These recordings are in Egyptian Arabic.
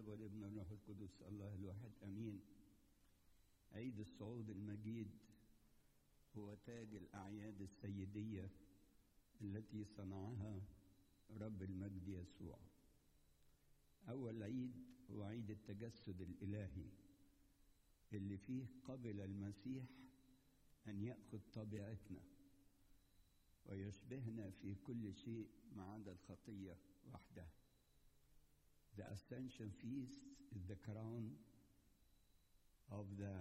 الاب والابن والروح القدس الله الواحد امين عيد الصعود المجيد هو تاج الاعياد السيديه التي صنعها رب المجد يسوع اول عيد هو عيد التجسد الالهي اللي فيه قبل المسيح ان ياخذ طبيعتنا ويشبهنا في كل شيء ما عدا الخطيه وحدها The Ascension Feast is the crown of the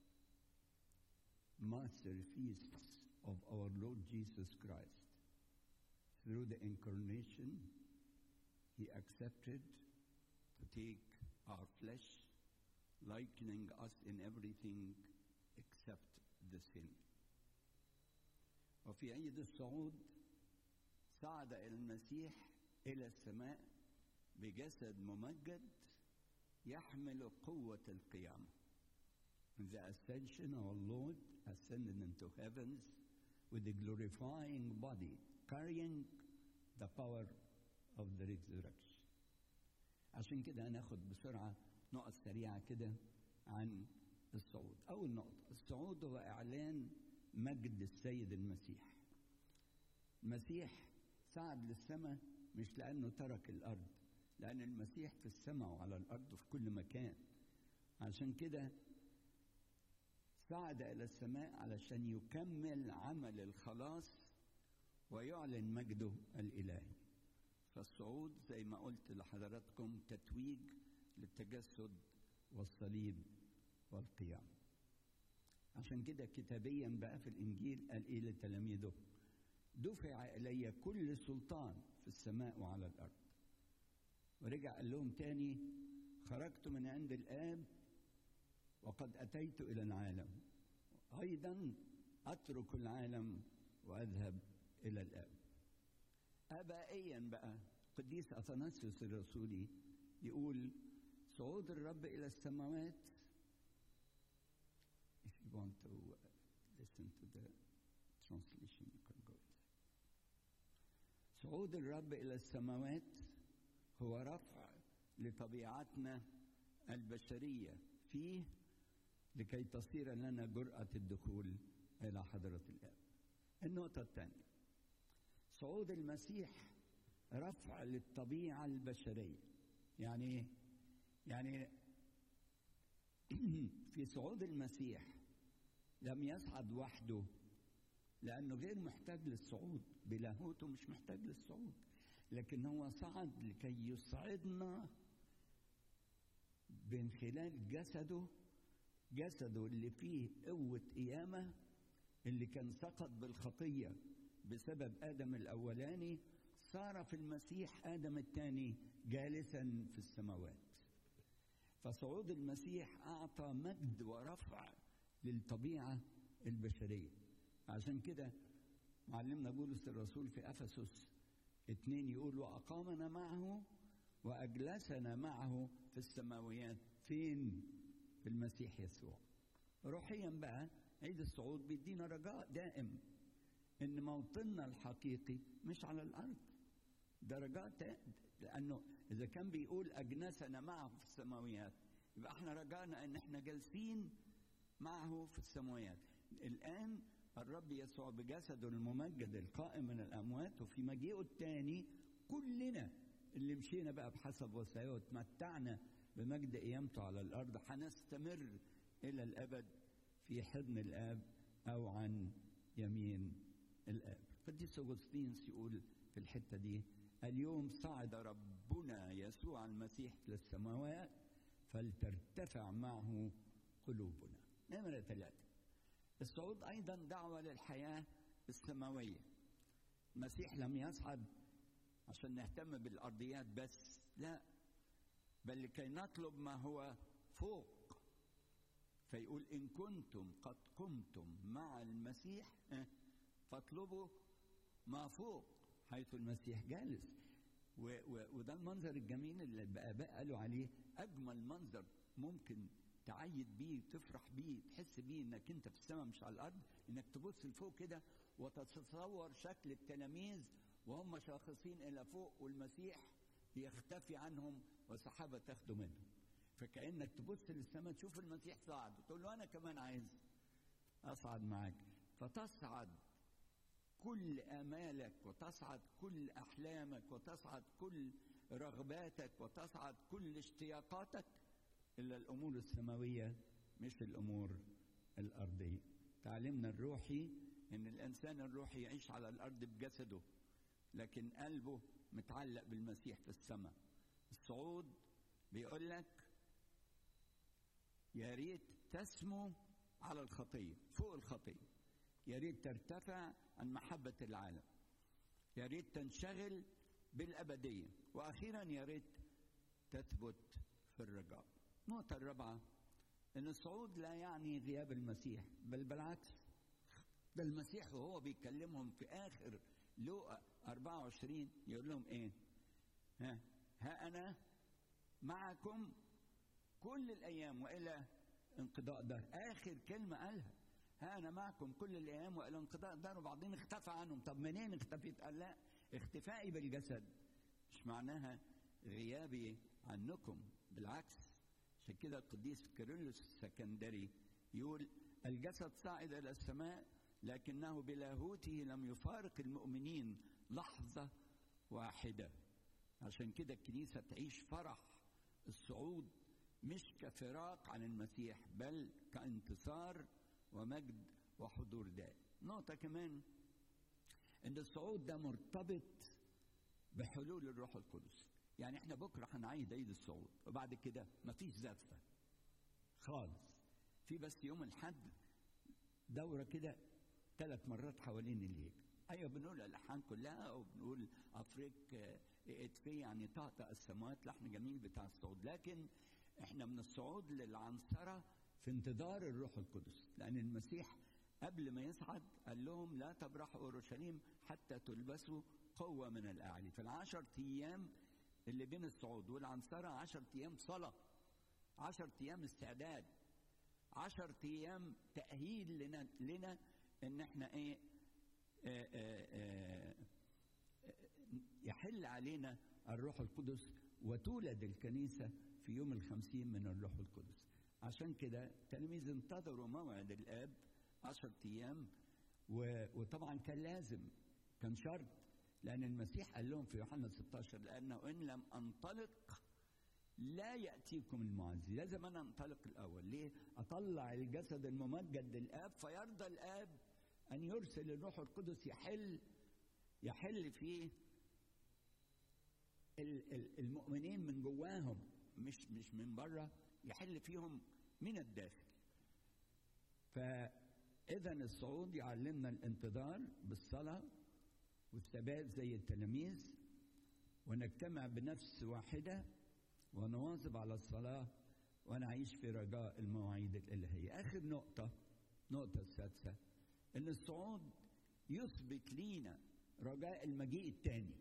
master feasts of our Lord Jesus Christ. Through the incarnation, He accepted to take our flesh, likening us in everything except the sin. وفي عيد الصعود صعد المسيح إلى السماء بجسد ممجد يحمل قوة القيامة. In the ascension, our Lord ascended into heavens with a glorifying body, carrying the power of the resurrection. عشان كده هناخد بسرعة نقط سريعة كده عن الصعود. أول نقطة، الصعود هو إعلان مجد السيد المسيح. المسيح صعد للسماء مش لأنه ترك الأرض، لأن المسيح في السماء وعلى الأرض وفي كل مكان عشان كده صعد إلى السماء علشان يكمل عمل الخلاص ويعلن مجده الإلهي فالصعود زي ما قلت لحضراتكم تتويج للتجسد والصليب والقيام عشان كده كتابيا بقى في الإنجيل قال إيه لتلاميذه دفع إلي كل سلطان في السماء وعلى الأرض ورجع قال لهم تاني خرجت من عند الآب وقد أتيت إلى العالم أيضا أترك العالم وأذهب إلى الآب آبائيا بقى قديس أثناسيوس الرسولي يقول صعود الرب إلى السماوات If you want to listen to the translation you can go صعود الرب إلى السماوات هو رفع لطبيعتنا البشرية فيه لكي تصير لنا جرأة الدخول إلى حضرة الآب. النقطة الثانية صعود المسيح رفع للطبيعة البشرية. يعني إيه؟ يعني في صعود المسيح لم يصعد وحده لأنه غير محتاج للصعود بلاهوته مش محتاج للصعود لكن هو صعد لكي يصعدنا من خلال جسده جسده اللي فيه قوة قيامة اللي كان سقط بالخطية بسبب آدم الأولاني صار في المسيح آدم الثاني جالسا في السماوات فصعود المسيح أعطى مجد ورفع للطبيعة البشرية عشان كده معلمنا بولس الرسول في أفسس اتنين يقول وأقامنا معه وأجلسنا معه في السماويات فين؟ في المسيح يسوع روحيا بقى عيد الصعود بيدينا رجاء دائم ان موطننا الحقيقي مش على الارض ده رجاء لانه اذا كان بيقول اجنسنا معه في السماويات يبقى احنا رجعنا ان احنا جالسين معه في السماويات الان الرب يسوع بجسده الممجد القائم من الاموات وفي مجيئه الثاني كلنا اللي مشينا بقى بحسب وصاياه وتمتعنا بمجد قيامته على الارض هنستمر الى الابد في حضن الاب او عن يمين الاب قديس اغسطينس يقول في الحته دي اليوم صعد ربنا يسوع المسيح للسماوات فلترتفع معه قلوبنا نمره ثلاثه الصعود ايضا دعوه للحياه السماويه المسيح لم يصعد عشان نهتم بالارضيات بس لا بل لكي نطلب ما هو فوق فيقول ان كنتم قد قمتم مع المسيح فاطلبوا ما فوق حيث المسيح جالس و و وده المنظر الجميل اللي الاباء قالوا عليه اجمل منظر ممكن تعيد بيه تفرح بيه تحس بيه انك انت في السماء مش على الارض انك تبص لفوق كده وتتصور شكل التلاميذ وهم شاخصين الى فوق والمسيح يختفي عنهم وسحابة تاخده منه فكأنك تبص للسماء تشوف المسيح صعد وتقول له أنا كمان عايز أصعد معاك فتصعد كل آمالك وتصعد كل أحلامك وتصعد كل رغباتك وتصعد كل اشتياقاتك إلا الأمور السماوية مش الأمور الأرضية تعلمنا الروحي إن الإنسان الروحي يعيش على الأرض بجسده لكن قلبه متعلق بالمسيح في السماء الصعود بيقول لك يا ريت تسمو على الخطية فوق الخطية يا ريت ترتفع عن محبة العالم يا ريت تنشغل بالأبدية وأخيرا يا ريت تثبت في الرجاء النقطة الرابعة أن الصعود لا يعني غياب المسيح بل بالعكس ده المسيح وهو بيكلمهم في آخر لوقا 24 يقول لهم إيه؟ ها ها أنا معكم كل الأيام وإلى انقضاء دهر آخر كلمة قالها ها أنا معكم كل الأيام وإلى انقضاء دهر وبعدين اختفى عنهم طب منين اختفيت؟ قال لا اختفائي بالجسد مش معناها غيابي عنكم بالعكس عشان كده القديس كيرلس السكندري يقول الجسد صعد إلى السماء لكنه بلاهوته لم يفارق المؤمنين لحظة واحدة عشان كده الكنيسة تعيش فرح الصعود مش كفراق عن المسيح بل كانتصار ومجد وحضور دائم نقطة كمان ان الصعود ده مرتبط بحلول الروح القدس يعني احنا بكره هنعيد عيد الصعود وبعد كده مفيش زفه خالص في بس يوم الحد دوره كده ثلاث مرات حوالين الهيكل ايوه بنقول الالحان كلها وبنقول افريك اتفي يعني طهطا السماوات لحن جميل بتاع الصعود لكن احنا من الصعود للعنصره في انتظار الروح القدس لان المسيح قبل ما يصعد قال لهم لا تبرحوا اورشليم حتى تلبسوا قوه من الاعلى في العشر ايام اللي بين الصعود والعنصرة عشر أيام صلاة عشر أيام استعداد عشر أيام تأهيل لنا, لنا إن إحنا إيه آآ آآ يحل علينا الروح القدس وتولد الكنيسة في يوم الخمسين من الروح القدس عشان كده التلاميذ انتظروا موعد الآب عشر أيام وطبعا كان لازم كان شرط لأن المسيح قال لهم في يوحنا 16 لأنه إن لم أنطلق لا يأتيكم المعزي لازم أنا أنطلق الأول ليه؟ أطلع الجسد الممجد للآب فيرضى الآب أن يرسل الروح القدس يحل يحل في المؤمنين من جواهم مش مش من بره يحل فيهم من الداخل فإذا الصعود يعلمنا الانتظار بالصلاة والثبات زي التلاميذ ونجتمع بنفس واحدة ونواظب على الصلاة ونعيش في رجاء المواعيد الإلهية آخر نقطة نقطة السادسة إن الصعود يثبت لينا رجاء المجيء الثاني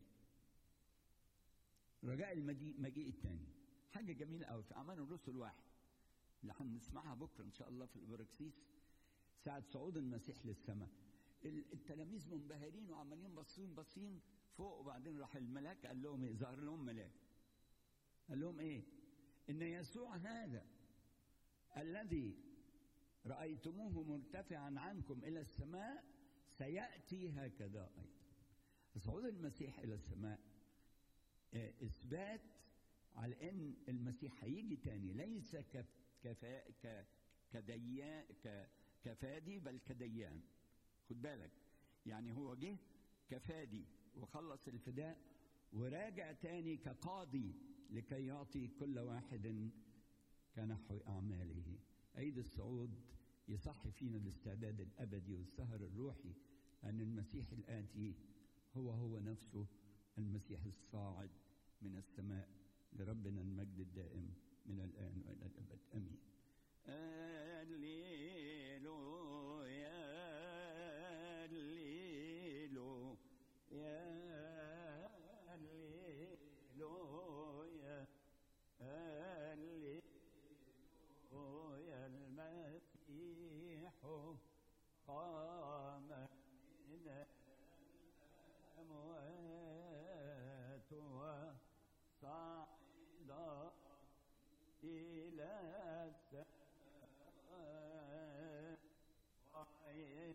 رجاء المجيء الثاني حاجة جميلة قوي في أعمال الرسل واحد اللي هنسمعها بكرة إن شاء الله في البراكسيس ساعة صعود المسيح للسماء التلاميذ منبهرين وعمالين باصين باصين فوق وبعدين راح الملاك قال لهم ايه ظهر لهم ملاك قال لهم ايه ان يسوع هذا الذي رايتموه مرتفعا عنكم الى السماء سياتي هكذا ايضا صعود المسيح الى السماء اثبات على ان المسيح هيجي تاني ليس كفا ك كديان كفادي بل كديان خد بالك يعني هو جه كفادي وخلص الفداء وراجع تاني كقاضي لكي يعطي كل واحد كنحو أعماله عيد الصعود يصح فينا الاستعداد الأبدي والسهر الروحي أن المسيح الآتي هو هو نفسه المسيح الصاعد من السماء لربنا المجد الدائم من الآن وإلى الأبد آمين قام من الأموات وصعد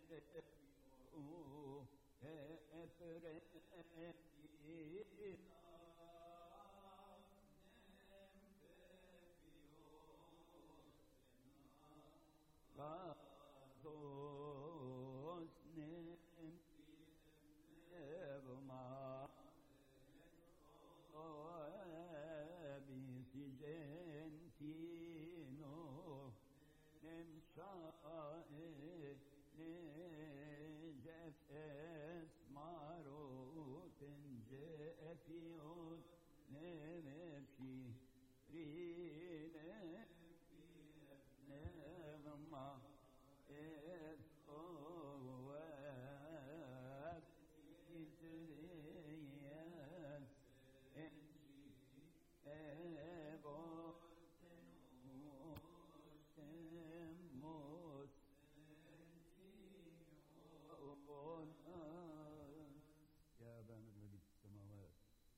يا أبانا الذي في السماوات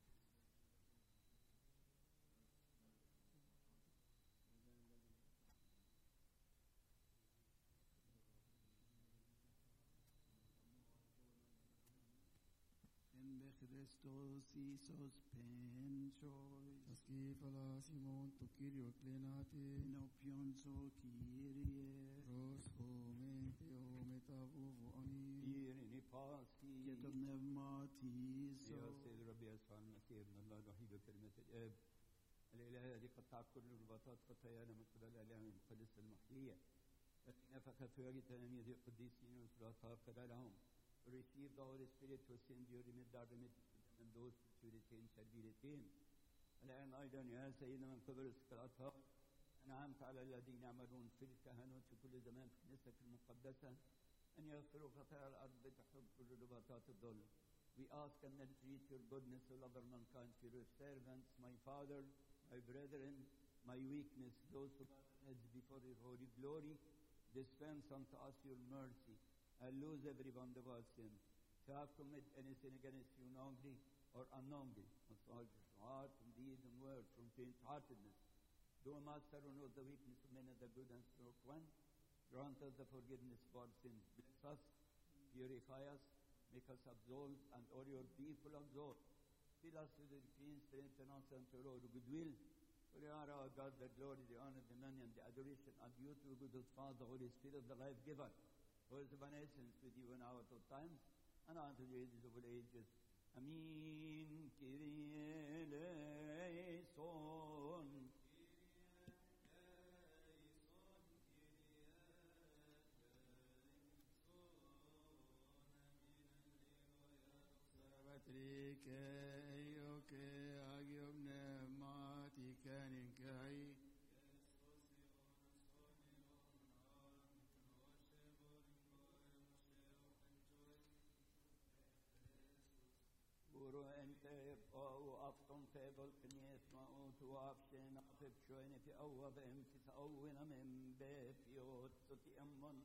En Christos Isos penchois, Ascifala Simon tu Kyrios Klenate, Nopionso Kyrie, Ros Home Theo Metavuvo Amin. إيرني باسي και το πνεύμα της يا سيد ربي يسوع المسيح ابن الله الوحيد وكلمة الآب الإله الذي قطع كل رباطات خطايانا من قبل الإله المقدس المحيية الذي نفخ في وجه تلاميذ القديسين والصلاة قال لهم receive the Holy Spirit who send you remit our remittances and those which you retain shall be retained الآن أيضا يا سيدنا من قبل الصلاة أنعمت على الذين يعملون في الكهنوت في كل زمان في كنيستك المقدسة أن يغفروا خطايا الأرض بتحب كل رباطات الظل We ask and entreat your goodness, O Lord mankind, for your servants, my father, my brethren, my weakness, those who bow their heads before your holy glory, dispense unto us your mercy, and lose every one of our sin. To have committed any sin against you knowingly or unknowingly, most all from heart, from deed, and word, from faint-heartedness. Do, Master, who knows the weakness of men and the good and stroke one, grant us the forgiveness of our sins. Bless us, purify us, make us absolved, and all your people absolved. Fill us with the clean spirit and us unto your Lord goodwill. For you are our God, the glory, the honor, the dominion, the adoration, and you to good old Father, Holy Spirit, the life giver, who is of an essence with you in our of times, and unto the ages of all ages. Amen. Kyrie eleison. Patrike Eioke Agio Pneumatica Nincai, Uro ente او افطن في بالكنيس ما اوت وابشن افب شوين في اوض ام في تأونا من بيت يوت ستي امن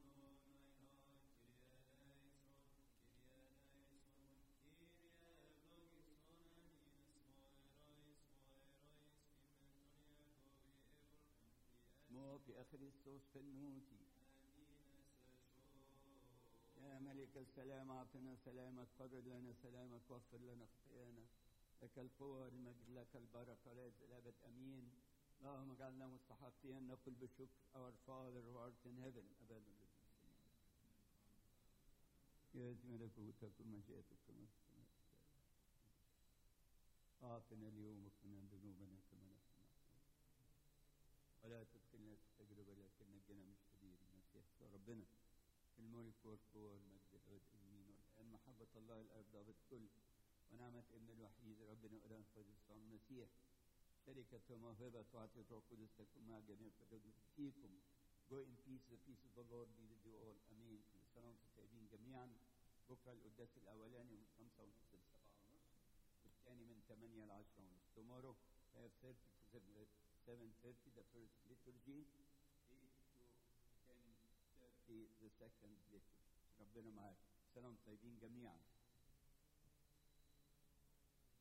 مو في اخريستوس فنوتي يا ملك السلام اعطنا سلامك قرر لنا سلامك واغفر لنا خطايانا لك القوة والمجد لك البركة لا الابد امين اللهم اجعلنا مستحقين نقول بشكر our Father who art in heaven ابدا الذي في السماء. يأتي ملكوتك ومشيئتك كما في السماء أعطنا اليوم وقنا ذنوبنا كما نحن نغفر. ولا تدخلنا في التجربة لكن نجنا من الشرير المسيح ربنا الملك والقوة والمجد الأبد آمين والآن محبة الله الآب ضابط كل ونعمة ابن الوحيد ربنا وإله القدس المسيح شركة وموهبة وعطية الروح القدس تكون مع جميع القدس فيكم Go in peace, the peace of the Lord be with you all. أمين. كل سنة وأنتم طيبين جميعا. بكرة القداس الأولاني من خمسة ونص لسبعة ونص والثاني من ثمانية لعشرة ونص. Tomorrow, 5:30 to 7:30 the first liturgy. 8 to 10:30 the second liturgy. ربنا معاك. سنة وأنتم طيبين جميعا.